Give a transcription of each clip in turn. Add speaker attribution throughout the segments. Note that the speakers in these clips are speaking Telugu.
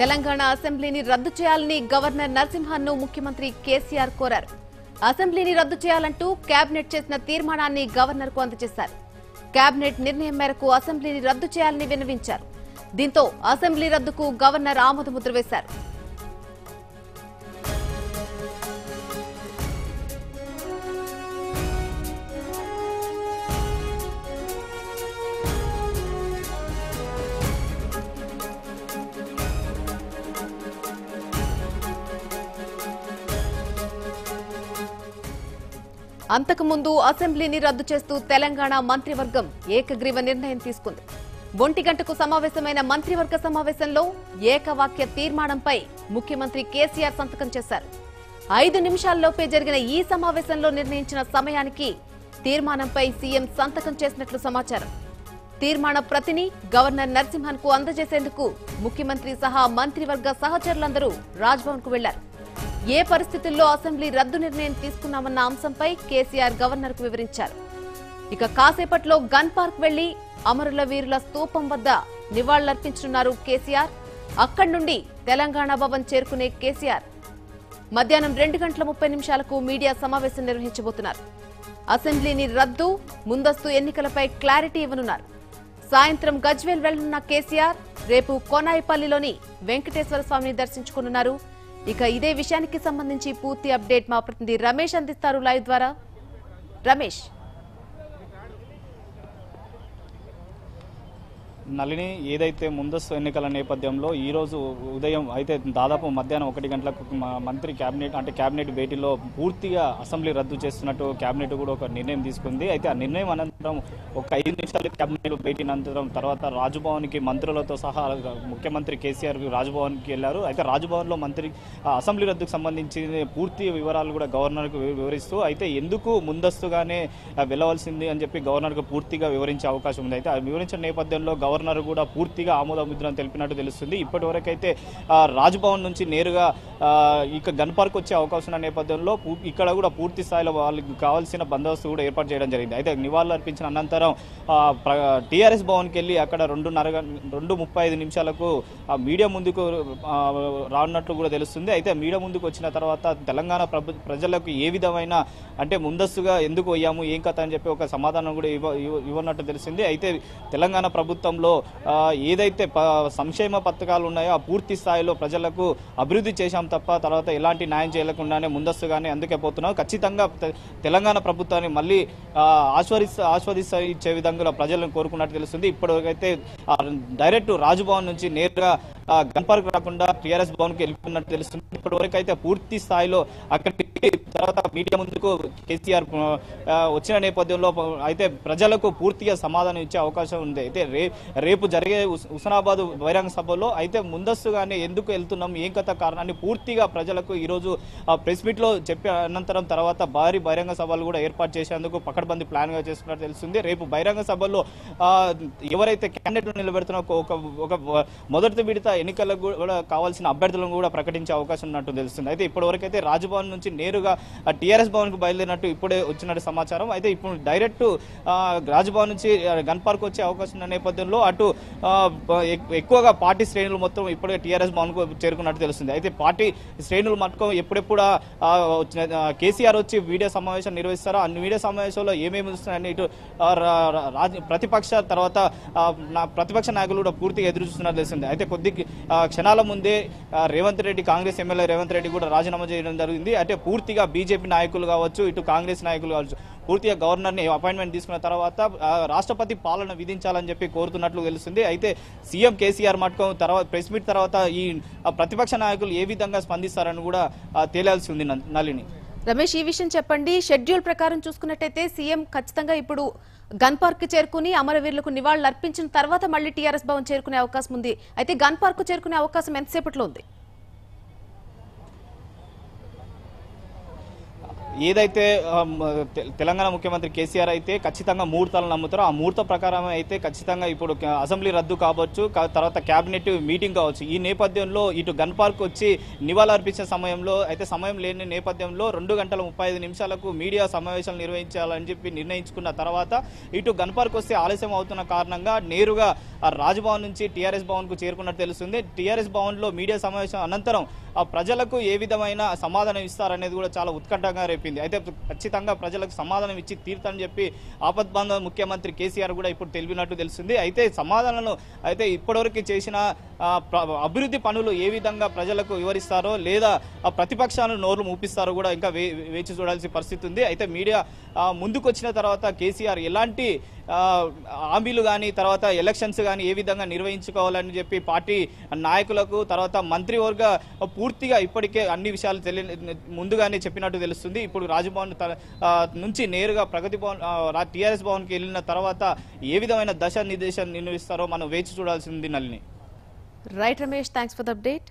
Speaker 1: తెలంగాణ అసెంబ్లీని రద్దు చేయాలని గవర్నర్ నరసింహన్ను ముఖ్యమంత్రి కేసీఆర్ కోరారు అసెంబ్లీని రద్దు చేయాలంటూ కేబినెట్ చేసిన తీర్మానాన్ని గవర్నర్కు అందజేశారు కేబినెట్ నిర్ణయం మేరకు అసెంబ్లీని రద్దు చేయాలని విన్నవించారు దీంతో అసెంబ్లీ రద్దుకు గవర్నర్ ఆమోదముద్ర వేశారు అంతకుముందు అసెంబ్లీని రద్దు చేస్తూ తెలంగాణ మంత్రివర్గం ఏకగ్రీవ నిర్ణయం తీసుకుంది ఒంటి గంటకు సమావేశమైన మంత్రివర్గ సమావేశంలో ఏకవాక్య తీర్మానంపై ముఖ్యమంత్రి కేసీఆర్ సంతకం చేశారు ఐదు నిమిషాల్లోపే జరిగిన ఈ సమావేశంలో నిర్ణయించిన సమయానికి తీర్మానంపై సీఎం సంతకం చేసినట్లు సమాచారం తీర్మాన ప్రతిని గవర్నర్ నరసింహన్ కు అందజేసేందుకు ముఖ్యమంత్రి సహా మంత్రివర్గ సహచరులందరూ రాజ్భవన్ కు వెళ్లారు ఏ పరిస్థితుల్లో అసెంబ్లీ రద్దు నిర్ణయం తీసుకున్నామన్న అంశంపై కేసీఆర్ గవర్నర్ కు వివరించారు ఇక కాసేపట్లో గన్ పార్క్ వెళ్లి అమరుల వీరుల స్తూపం వద్ద నివాళులర్పించనున్నారు కేసీఆర్ అక్కడి నుండి తెలంగాణ భవన్ చేరుకునే కేసీఆర్ మధ్యాహ్నం రెండు గంటల ముప్పై నిమిషాలకు మీడియా సమావేశం నిర్వహించబోతున్నారు అసెంబ్లీని రద్దు ముందస్తు ఎన్నికలపై క్లారిటీ ఇవ్వనున్నారు సాయంత్రం గజ్వేల్ వెళ్లనున్న కేసీఆర్ రేపు కోనాయిపల్లిలోని వెంకటేశ్వర స్వామిని దర్శించుకోనున్నారు ఇక ఇదే విషయానికి సంబంధించి పూర్తి అప్డేట్ మా ప్రతినిధి రమేష్ అందిస్తారు లైవ్ ద్వారా రమేష్
Speaker 2: నళిని ఏదైతే ముందస్తు ఎన్నికల నేపథ్యంలో ఈ రోజు ఉదయం అయితే దాదాపు మధ్యాహ్నం ఒకటి గంటలకు మ- మంత్రి కేబినెట్ అంటే కేబినెట్ భేటీలో పూర్తిగా అసెంబ్లీ రద్దు చేస్తున్నట్టు కేబినెట్ కూడా ఒక నిర్ణయం తీసుకుంది అయితే ఆ నిర్ణయం అనంతరం ఒక ఐదు నిమిషాలు కేబినెట్ భేటీ అనంతరం తర్వాత రాజ్భవన్కి మంత్రులతో సహా ముఖ్యమంత్రి కేసీఆర్ రాజ్భవన్కి వెళ్ళారు అయితే రాజ్భవన్లో మంత్రి ఆ అసెంబ్లీ రద్దుకు సంబంధించి పూర్తి వివరాలు కూడా గవర్నర్కు వివ- వివరిస్తూ అయితే ఎందుకు ముందస్తుగానే ఆ, వెళ్ళవలసింది అని చెప్పి గవర్నర్కు పూర్తిగా వివరించే అవకాశం ఉంది అయితే ఆ వివరించిన నేపథ్యంలో గవర్నర్ కూడా పూర్తిగా ఆమోద ముద్రను తెలిపినట్టు తెలుస్తుంది ఇప్పటి వరకు అయితే ఆ, రాజ్భవన్ నుంచి నేరుగా ఆ, ఇక గన్ పార్క్ వచ్చే అవకాశం ఉన్న నేపథ్యంలో పూ- ఇక్కడ కూడా పూర్తి స్థాయిలో వాళ్ళకి కావాల్సిన బందోబస్తు కూడా ఏర్పాటు చేయడం జరిగింది అయితే నివాళులు అర్పించిన అనంతరం టీఆర్ఎస్ భవన్కి వెళ్ళి అక్కడ రెండున్నర గం- రెండు ముప్పై ఐదు నిమిషాలకు ఆ మీడియా ముందుకు ఆ, రానున్నట్లు కూడా తెలుస్తుంది అయితే మీడియా ముందుకు వచ్చిన తర్వాత తెలంగాణ ప్రభు ప్రజలకు ఏ విధమైన అంటే ముందస్తుగా ఎందుకు పోయాము ఏం కథ అని చెప్పి ఒక సమాధానం కూడా ఇవ్వ ఇవ్వ- ఇవ్వనట్టు తెలిసింది అయితే తెలంగాణ ప్రభుత్వంలో ఆ, ఏదైతే ప- సంక్షేమ పథకాలు ఉన్నాయో ఆ పూర్తి స్థాయిలో ప్రజలకు అభివృద్ధి చేశాం తప్ప తర్వాత ఎలాంటి న్యాయం చేయకుండానే ముందస్తుగానే అందుకే పోతున్నాం ఖచ్చితంగా తె- తెలంగాణ ప్రభుత్వాన్ని మళ్ళీ ఆ, ఆస్వాదిస్తా ఆస్వాదిస్తా ఇచ్చే విధంగా ప్రజలను కోరుకున్నట్టు తెలుస్తుంది ఇప్పటివరకైతే ఆ, డైరెక్ట్ రాజ్భవన్ నుంచి నేరుగా ఆ, గన్ పార్క్ రాకుండా టీఆర్ఎస్ భవన్ కి వెళ్ళిపోయినట్టు తెలుస్తుంది ఇప్పటి వరకు అయితే పూర్తి స్థాయిలో అక్కడికి తర్వాత మీడియా ముందుకు కేసీఆర్ ఆ, వచ్చిన నేపథ్యంలో అయితే ప్రజలకు పూర్తిగా సమాధానం ఇచ్చే అవకాశం ఉంది అయితే రే రేపు జరిగే హుస్- హుస్నాబాద్ బహిరంగ సభలో అయితే ముందస్తుగానే ఎందుకు వెళ్తున్నాం ఏం కథ కారణాన్ని పూర్తిగా ప్రజలకు ఈరోజు ప్రెస్ మీట్ లో చెప్పే అనంతరం తర్వాత భారీ బహిరంగ సభలు కూడా ఏర్పాటు చేసేందుకు పకడ్బందీ ప్లాన్ గా చేస్తున్నట్టు తెలుస్తుంది రేపు బహిరంగ సభలో ఆ, ఎవరైతే క్యాండిడేట్ నిలబెడుతున్నా ఒక ఒక మొదటి విడత ఎన్నికలకు కూడా కావాల్సిన అభ్యర్థులను కూడా ప్రకటించే అవకాశం ఉన్నట్టు తెలుస్తుంది అయితే ఇప్పటివరకు అయితే రాజ్భవన్ నుంచి నేరుగా టీఆర్ఎస్ భవన్ కు బయలుదేరినట్టు ఇప్పుడే వచ్చినట్టు సమాచారం అయితే ఇప్పుడు డైరెక్ట్ ఆ, రాజ్భవన్ నుంచి ఆ, గన్ పార్క్ వచ్చే అవకాశం ఉన్న నేపథ్యంలో అటు ఆ, బ- ఎక్- ఎక్కువగా పార్టీ శ్రేణులు మొత్తం ఇప్పుడే టీఆర్ఎస్ భవన్ కు చేరుకున్నట్టు తెలుస్తుంది అయితే పార్టీ శ్రేణులు మట్టుకు ఎప్పుడెప్పుడు ఆ, వచ్చిన ఆ, కేసీఆర్ వచ్చి వీడియో సమావేశం నిర్వహిస్తారో అన్ని వీడియో సమావేశంలో ఏమేమి వస్తున్నాయని ఇటు ఆ, రా- రా- రాజ- ప్రతిపక్ష తర్వాత ఆ, నా ప్రతిపక్ష నాయకులు కూడా పూర్తిగా ఎదురు చూస్తున్నట్టు తెలిసింది అయితే కొద్ది ఆ, క్షణాల ముందే ఆ, రేవంత్ రెడ్డి కాంగ్రెస్ ఎమ్మెల్యే రేవంత్ రెడ్డి కూడా రాజీనామా చేయడం జరిగింది అంటే పూర్తిగా బీజేపీ నాయకులు కావచ్చు ఇటు కాంగ్రెస్ నాయకులు కావచ్చు పూర్తిగా గవర్నర్ని అపాయింట్మెంట్ తీసుకున్న తర్వాత ఆ, రాష్ట్రపతి పాలన విధించాలని చెప్పి కోరుతున్నట్లు తెలుస్తుంది అయితే సీఎం కేసీఆర్ మటుకు తర్వాత ప్రెస్ మీట్ తర్వాత ఈ ఆ, ప్రతిపక్ష నాయకులు ఏ విధంగా స్పందిస్తారని కూడా ఆ, తేలాల్సి ఉంది న- నళిని
Speaker 1: రమేష్ ఈ విషయం చెప్పండి షెడ్యూల్ ప్రకారం చూసుకున్నట్టయితే సీఎం ఖచ్చితంగా ఇప్పుడు గన్ పార్క్ కి చేరుకుని అమరవీరులకు నివాళులు అర్పించిన తర్వాత మళ్ళీ టీఆర్ఎస్ భవన్ చేరుకునే అవకాశం ఉంది అయితే గన్ పార్క్ కు చేరుకునే అవకాశం ఎంతసేపట్లో ఉంది
Speaker 2: ఏదైతే ఆ, మ, తె- తెలంగాణ ముఖ్యమంత్రి కేసీఆర్ అయితే ఖచ్చితంగా ముహూర్తాలు నమ్ముతారో ఆ ముహూర్త ప్రకారం అయితే ఖచ్చితంగా ఇప్పుడు క- అసెంబ్లీ రద్దు కావచ్చు కా- తర్వాత కేబినెట్ మీటింగ్ కావచ్చు ఈ నేపథ్యంలో ఇటు గన్ పార్క్ వచ్చి నివాళులర్పించిన సమయంలో అయితే సమయం లేని నేపథ్యంలో రెండు గంటల ముప్పై ఐదు నిమిషాలకు మీడియా సమావేశాలు నిర్వహించాలని చెప్పి నిర్ణయించుకున్న తర్వాత ఇటు గన్ పార్క్ వస్తే ఆలస్యం అవుతున్న కారణంగా నేరుగా ఆ రాజ్భవన్ నుంచి టీఆర్ఎస్ భవన్ కు చేరుకున్నట్టు తెలుస్తుంది టీఆర్ఎస్ భవన్ లో మీడియా సమావేశం అనంతరం ఆ ప్రజలకు ఏ విధమైన సమాధానం ఇస్తారనేది కూడా చాలా ఉత్కంఠంగా రేపింది అయితే ఖచ్చితంగా ప్రజలకు సమాధానం ఇచ్చి తీరుతానని చెప్పి ఆపద్బంధ ముఖ్యమంత్రి కేసీఆర్ కూడా ఇప్పుడు తెలిపినట్టు తెలుస్తుంది అయితే సమాధానాలను అయితే ఇప్పటివరకు చేసిన ఆ, ప్ర- అభివృద్ధి పనులు ఏ విధంగా ప్రజలకు వివరిస్తారో లేదా ఆ ప్రతిపక్షాలను నోర్లు మూపిస్తారో కూడా ఇంకా వే- వేచి చూడాల్సిన పరిస్థితి ఉంది అయితే మీడియా ఆ, ముందుకు వచ్చిన తర్వాత కేసీఆర్ ఎలాంటి ఆ, హామీలు కానీ తర్వాత ఎలక్షన్స్ కానీ ఏ విధంగా నిర్వహించుకోవాలని చెప్పి పార్టీ నాయకులకు తర్వాత మంత్రివర్గ పూర్తిగా ఇప్పటికే అన్ని విషయాలు తెలియ ముందుగానే చెప్పినట్టు తెలుస్తుంది ఇప్పుడు రాజ్భవన్ త- ఆ, నుంచి నేరుగా ప్రగతి భవన్ టీఆర్ఎస్ భవన్కి వెళ్ళిన తర్వాత ఏ విధమైన దశ నిర్దేశం నిర్వహిస్తారో మనం వేచి చూడాల్సింది Nalini
Speaker 1: right Ramesh thanks for the update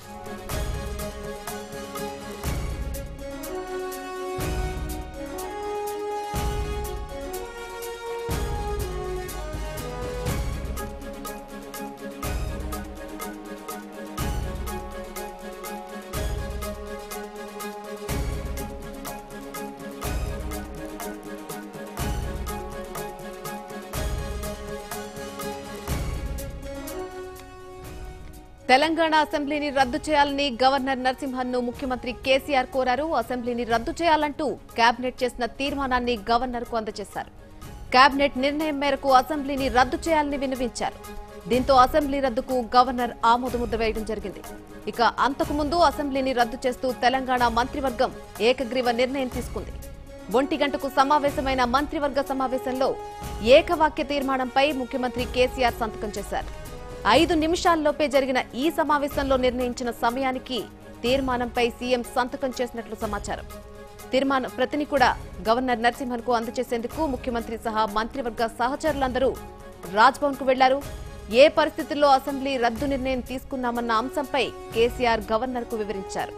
Speaker 1: Telangana అసెంబ్లీని రద్దు చేయాలని గవర్నర్ నరసింహన్ను ముఖ్యమంత్రి కేసీఆర్ కోరారు అసెంబ్లీని రద్దు చేయాలంటూ కేబినెట్ చేసిన తీర్మానాన్ని గవర్నర్ కు అందజేశారు కేబినెట్ నిర్ణయం మేరకు అసెంబ్లీని రద్దు చేయాలని విన్నవించారు దీంతో అసెంబ్లీ రద్దుకు గవర్నర్ ఆమోదముద్ర వేయడం జరిగింది ఇక అంతకుముందు అసెంబ్లీని రద్దు చేస్తూ తెలంగాణ మంత్రివర్గం ఏకగ్రీవ నిర్ణయం తీసుకుంది ఒంటి గంటకు సమావేశమైన మంత్రివర్గ సమావేశంలో ఏకవాక్య తీర్మానంపై ముఖ్యమంత్రి కేసీఆర్ సంతకం చేశారు ఐదు నిమిషాల్లోపే జరిగిన ఈ సమావేశంలో నిర్ణయించిన సమయానికి తీర్మానంపై సీఎం సంతకం చేసినట్లు సమాచారం తీర్మాన ప్రతిని కూడా గవర్నర్ నరసింహన్ కు అందజేసేందుకు ముఖ్యమంత్రి సహా మంత్రివర్గ సహచరులందరూ రాజ్భవన్ కు వెళ్లారు ఏ పరిస్థితుల్లో అసెంబ్లీ రద్దు నిర్ణయం తీసుకున్నామన్న అంశంపై కేసీఆర్ గవర్నర్ కు వివరించారు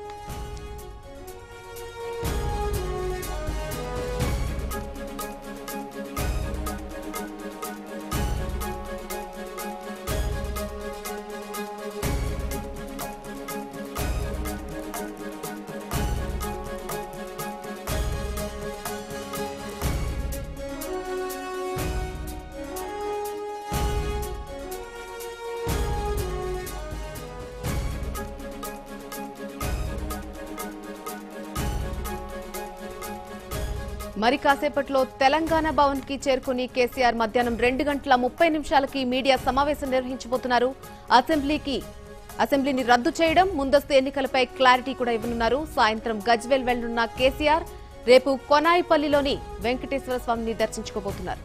Speaker 1: మరి కాసేపట్లో తెలంగాణ భవన్ కి చేరుకుని కేసీఆర్ మధ్యాహ్నం రెండు గంటల ముప్పై నిమిషాలకి మీడియా సమావేశం నిర్వహించబోతున్నారు అసెంబ్లీకి అసెంబ్లీని రద్దు చేయడం ముందస్తు ఎన్నికలపై క్లారిటీ కూడా ఇవ్వనున్నారు సాయంత్రం గజ్వేల్ వెళ్లనున్న కేసీఆర్ రేపు కొనాయిపల్లిలోని వెంకటేశ్వర స్వామిని దర్శించుకోబోతున్నారు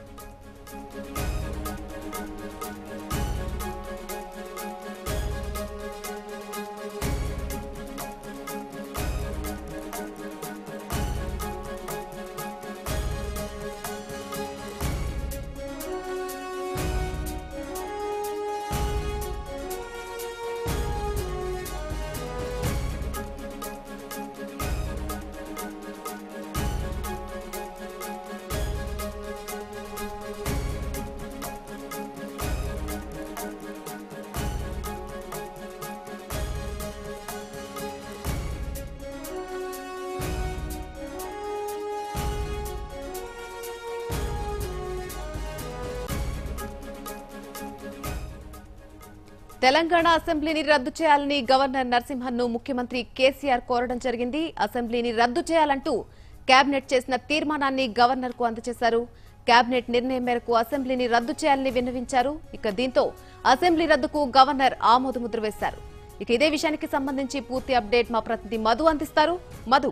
Speaker 1: తెలంగాణ అసెంబ్లీని రద్దు చేయాలని గవర్నర్ నరసింహన్ను ముఖ్యమంత్రి కేసీఆర్ కోరడం జరిగింది అసెంబ్లీని రద్దు చేయాలంటూ కేబినెట్ చేసిన తీర్మానాన్ని గవర్నర్ కు అందజేశారు కేబినెట్ నిర్ణయం మేరకు అసెంబ్లీని రద్దు చేయాలని విన్నవించారు ఇక దీంతో అసెంబ్లీ రద్దుకు గవర్నర్ ఆమోదముద్ర వేశారు ఇక ఇదే విషయానికి సంబంధించి పూర్తి అప్డేట్ మా ప్రతినిధి మధు అందిస్తారు మధు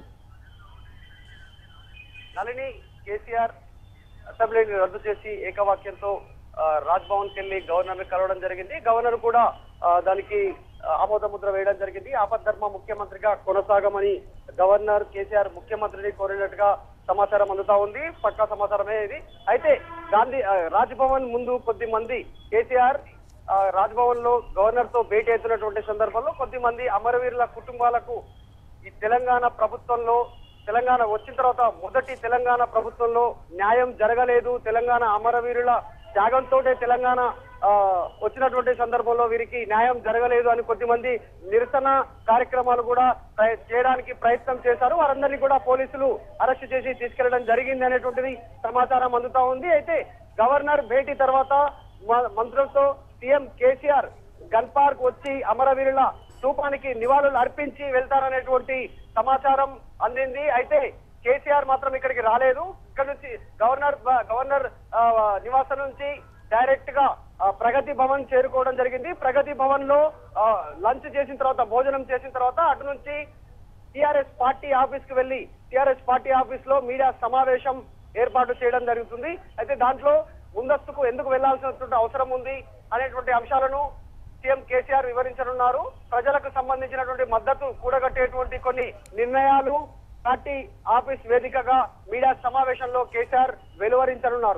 Speaker 3: నళిని కేసీఆర్ అసెంబ్లీని రద్దు చేసి ఏకవాక్యంతో ఆ, రాజ్భవన్ కి వెళ్లి గవర్నర్ కలవడం జరిగింది గవర్నర్ కూడా ఆ, దానికి ఆమోద ముద్ర వేయడం జరిగింది ఆపద్ధర్మ ముఖ్యమంత్రిగా కొనసాగమని గవర్నర్ కేసీఆర్ ముఖ్యమంత్రిని కోరినట్టుగా సమాచారం అందుతా ఉంది పక్కా సమాచారమే ఇది అయితే గాంధీ ఆ, రాజ్భవన్ ముందు కొద్ది మంది కేసీఆర్ ఆ, రాజ్భవన్ లో గవర్నర్ తో భేటీ అవుతున్నటువంటి సందర్భంలో కొద్ది మంది అమరవీరుల కుటుంబాలకు ఈ తెలంగాణ ప్రభుత్వంలో తెలంగాణ వచ్చిన తర్వాత మొదటి తెలంగాణ ప్రభుత్వంలో న్యాయం జరగలేదు తెలంగాణ అమరవీరుల త్యాగంతో తెలంగాణ ఆ, వచ్చినటువంటి సందర్భంలో వీరికి న్యాయం జరగలేదు అని కొద్దిమంది నిరసన కార్యక్రమాలు కూడా ప్రయ- చేయడానికి ప్రయత్నం చేశారు వారందరినీ కూడా పోలీసులు అరెస్ట్ చేసి తీసుకెళ్లడం జరిగింది అనేటువంటిది సమాచారం అందుతా ఉంది అయితే గవర్నర్ భేటీ తర్వాత మ- మంత్రులతో సీఎం కేసీఆర్ గన్ పార్క్ వచ్చి అమరవీరుల స్థూపానికి నివాళులు అర్పించి వెళ్తారనేటువంటి సమాచారం అందింది అయితే కేసీఆర్ మాత్రం ఇక్కడికి రాలేదు ఇక్కడ నుంచి గవర్నర్ గవర్నర్ ఆ, నివాసం నుంచి డైరెక్ట్ గా ఆ, ప్రగతి భవన్ చేరుకోవడం జరిగింది ప్రగతి భవన్ లో ఆ, లంచ్ చేసిన తర్వాత భోజనం చేసిన తర్వాత అటు నుంచి టిఆర్ఎస్ పార్టీ ఆఫీస్ కి వెళ్లి టిఆర్ఎస్ పార్టీ ఆఫీస్ లో మీడియా సమావేశం ఏర్పాటు చేయడం జరుగుతుంది అయితే దాంట్లో ముందస్తుకు ఎందుకు వెళ్లాల్సినటువంటి అవసరం ఉంది అనేటువంటి అంశాలను సీఎం కేసీఆర్ వివరించనున్నారు ప్రజలకు సంబంధించినటువంటి మద్దతు కూడగట్టేటువంటి కొన్ని నిర్ణయాలు పార్టీ ఆఫీస్ వేదికగా మీడియా సమావేశంలో కేసీఆర్ వెలువరించనున్నారు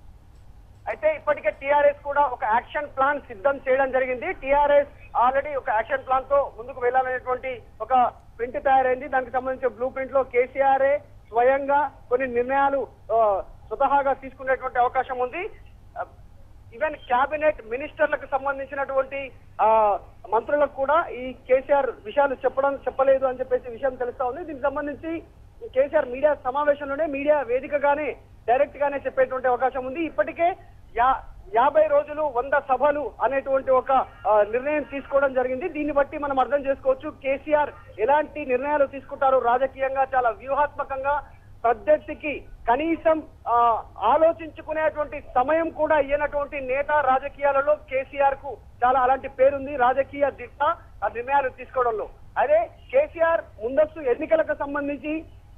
Speaker 3: అయితే ఇప్పటికే టీఆర్ఎస్ కూడా ఒక యాక్షన్ ప్లాన్ సిద్ధం చేయడం జరిగింది టీఆర్ఎస్ ఆల్రెడీ ఒక యాక్షన్ ప్లాన్ తో ముందుకు వెళ్ళాలనేటువంటి ఒక ప్రింట్ తయారైంది దానికి సంబంధించిన బ్లూ ప్రింట్ లో కేసీఆర్ స్వయంగా కొన్ని నిర్ణయాలు ఆ, స్వతహాగా తీసుకునేటువంటి అవకాశం ఉంది ఆ, ఈవెన్ కేబినెట్ మినిస్టర్లకు సంబంధించినటువంటి ఆ మంత్రులకు కూడా ఈ కేసీఆర్ విషయాలు చెప్పడం చెప్పలేదు అని చెప్పేసి విషయం తెలుస్తా ఉంది దీనికి సంబంధించి కేసీఆర్ మీడియా సమావేశంలోనే మీడియా వేదికగానే డైరెక్ట్ గానే చెప్పేటువంటి అవకాశం ఉంది ఇప్పటికే యా యాభై రోజులు వంద సభలు అనేటువంటి ఒక ఆ, నిర్ణయం తీసుకోవడం జరిగింది దీన్ని బట్టి మనం అర్థం చేసుకోవచ్చు కేసీఆర్ ఎలాంటి నిర్ణయాలు తీసుకుంటారు రాజకీయంగా చాలా వ్యూహాత్మకంగా ప్రత్యర్థికి కనీసం ఆ, ఆలోచించుకునేటువంటి సమయం కూడా ఇయ్యనటువంటి నేత రాజకీయాలలో కేసీఆర్ కు చాలా అలాంటి పేరుంది రాజకీయ దిట్ట ఆ నిర్ణయాలు తీసుకోవడంలో అదే కేసీఆర్ ముందస్తు ఎన్నికలకు సంబంధించి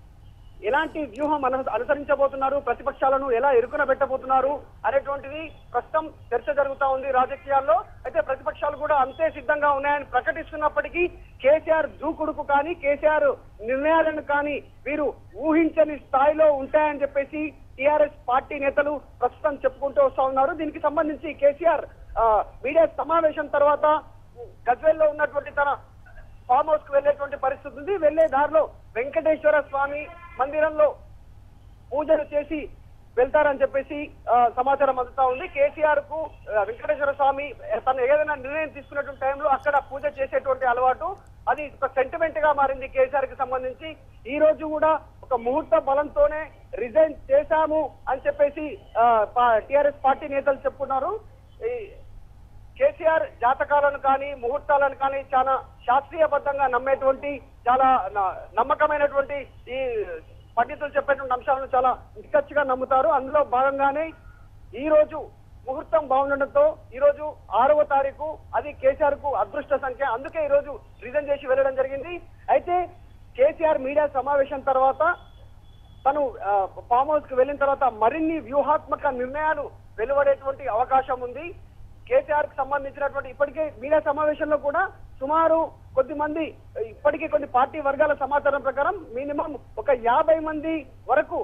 Speaker 3: ఎలాంటి వ్యూహం అను అనుసరించబోతున్నారు ప్రతిపక్షాలను ఎలా ఎరుకున పెట్టబోతున్నారు అనేటువంటిది ప్రస్తుతం చర్చ జరుగుతా ఉంది రాజకీయాల్లో అయితే ప్రతిపక్షాలు కూడా అంతే సిద్ధంగా ఉన్నాయని ప్రకటిస్తున్నప్పటికీ కేసీఆర్ దూకుడుకు కానీ కేసీఆర్ నిర్ణయాలను కానీ వీరు ఊహించని స్థాయిలో ఉంటాయని చెప్పేసి టిఆర్ఎస్ పార్టీ నేతలు ప్రస్తుతం చెప్పుకుంటూ వస్తా ఉన్నారు దీనికి సంబంధించి కేసీఆర్ ఆ, మీడియా సమావేశం తర్వాత గజ్వేల్లో ఉన్నటువంటి తన ఫామ్ హౌస్ కు వెళ్లేటువంటి పరిస్థితి ఉంది వెళ్లే దారిలో వెంకటేశ్వర స్వామి మందిరంలో పూజలు చేసి వెళ్తారని చెప్పేసి ఆ, సమాచారం అందుతా ఉంది కేసీఆర్ కు ఆ, వెంకటేశ్వర స్వామి తను ఏదైనా నిర్ణయం తీసుకున్నటువంటి టైంలో అక్కడ పూజ చేసేటువంటి అలవాటు అది ఒక సెంటిమెంట్ గా మారింది కేసీఆర్ కి సంబంధించి ఈ రోజు కూడా ఒక ముహూర్త బలంతోనే రిజైన్ చేశాము అని చెప్పేసి టిఆర్ఎస్ పార్టీ నేతలు చెప్పుకున్నారు ఈ కేసీఆర్ జాతకాలను కానీ ముహూర్తాలను కానీ చాలా శాస్త్రీయబద్ధంగా నమ్మేటువంటి చాలా న- నమ్మకమైనటువంటి ఈ పండితులు చెప్పేటువంటి అంశాలను చాలా నిక్కచ్చిగా నమ్ముతారు అందులో భాగంగానే ఈ రోజు ముహూర్తం బాగుండడంతో ఈ రోజు ఆరవ తారీఖు అది కేసీఆర్ కు అదృష్ట సంఖ్య అందుకే ఈ రోజు రిజైన్ చేసి వెళ్ళడం జరిగింది అయితే కేసీఆర్ మీడియా సమావేశం తర్వాత తను ఆ, ఫామ్ హౌస్ కు వెళ్ళిన తర్వాత మరిన్ని వ్యూహాత్మక నిర్ణయాలు వెలువడేటువంటి అవకాశం ఉంది కేసీఆర్ కు సంబంధించినటువంటి ఇప్పటికే మీడియా సమావేశంలో కూడా సుమారు కొద్ది మంది ఇప్పటికే కొన్ని పార్టీ వర్గాల సమాచారం ప్రకారం మినిమం ఒక యాభై మంది వరకు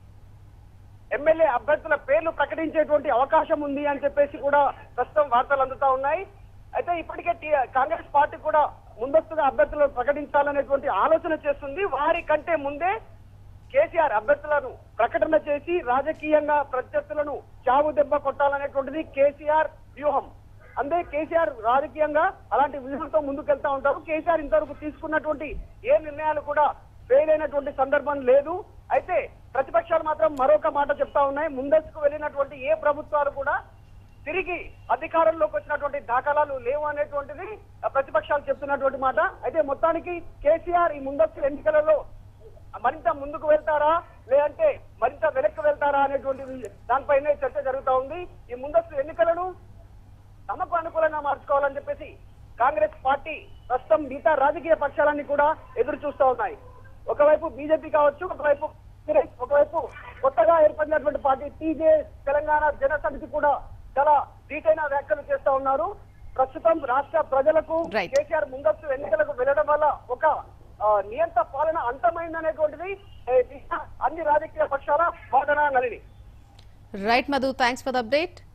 Speaker 3: ఎమ్మెల్యే అభ్యర్థుల పేర్లు ప్రకటించేటువంటి అవకాశం ఉంది అని చెప్పేసి కూడా ప్రస్తుతం వార్తలు అందుతా ఉన్నాయి అయితే ఇప్పటికే టీ- కాంగ్రెస్ పార్టీ కూడా ముందస్తుగా అభ్యర్థులను ప్రకటించాలనేటువంటి ఆలోచన చేస్తుంది వారి కంటే ముందే కేసీఆర్ అభ్యర్థులను ప్రకటన చేసి రాజకీయంగా ప్రత్యర్థులను చావు దెబ్బ కొట్టాలనేటువంటిది కేసీఆర్ వ్యూహం అందే కేసీఆర్ రాజకీయంగా అలాంటి వ్యూహంతో ముందుకెళ్తా ఉంటారు కేసీఆర్ ఇంతవరకు తీసుకున్నటువంటి ఏ నిర్ణయాలు కూడా ఫెయిల్ అయినటువంటి సందర్భం లేదు అయితే ప్రతిపక్షాలు మాత్రం మరొక మాట చెప్తా ఉన్నాయి ముందస్తుకు వెళ్ళినటువంటి ఏ ప్రభుత్వాలు కూడా తిరిగి అధికారంలోకి వచ్చినటువంటి దాఖలాలు లేవు అనేటువంటిది ఆ, ప్రతిపక్షాలు చెప్తున్నటువంటి మాట అయితే మొత్తానికి కేసీఆర్ ఈ ముందస్తు ఎన్నికలలో మరింత ముందుకు వెళ్తారా లేదంటే మరింత వెనక్కి వెళ్తారా అనేటువంటి దానిపైనే చర్చ జరుగుతా ఉంది ఈ ముందస్తు ఎన్నికలను తమకు అనుకూలంగా మార్చుకోవాలని చెప్పేసి కాంగ్రెస్ పార్టీ ప్రస్తుతం మిగతా రాజకీయ పక్షాలన్నీ కూడా ఎదురు చూస్తూ ఉన్నాయి ఒకవైపు బీజేపీ కావచ్చు ఒకవైపు కాంగ్రెస్, ఒకవైపు కొత్తగా ఏర్పడినటువంటి పార్టీ టీజే తెలంగాణ జన సమితి కూడా చాలా ధీటైన వ్యాఖ్యలు చేస్తా ఉన్నారు ప్రస్తుతం రాష్ట్ర ప్రజలకు
Speaker 1: Right.
Speaker 3: కేసీఆర్ ముందస్తు ఎన్నికలకు వెళ్ళడం వల్ల ఒక ఆ, నియంత పాలన అంతమైందనేటువంటిది ఏ, అన్ని రాజకీయ పక్షాల వాదన Nalini
Speaker 1: right Madhu thanks for the update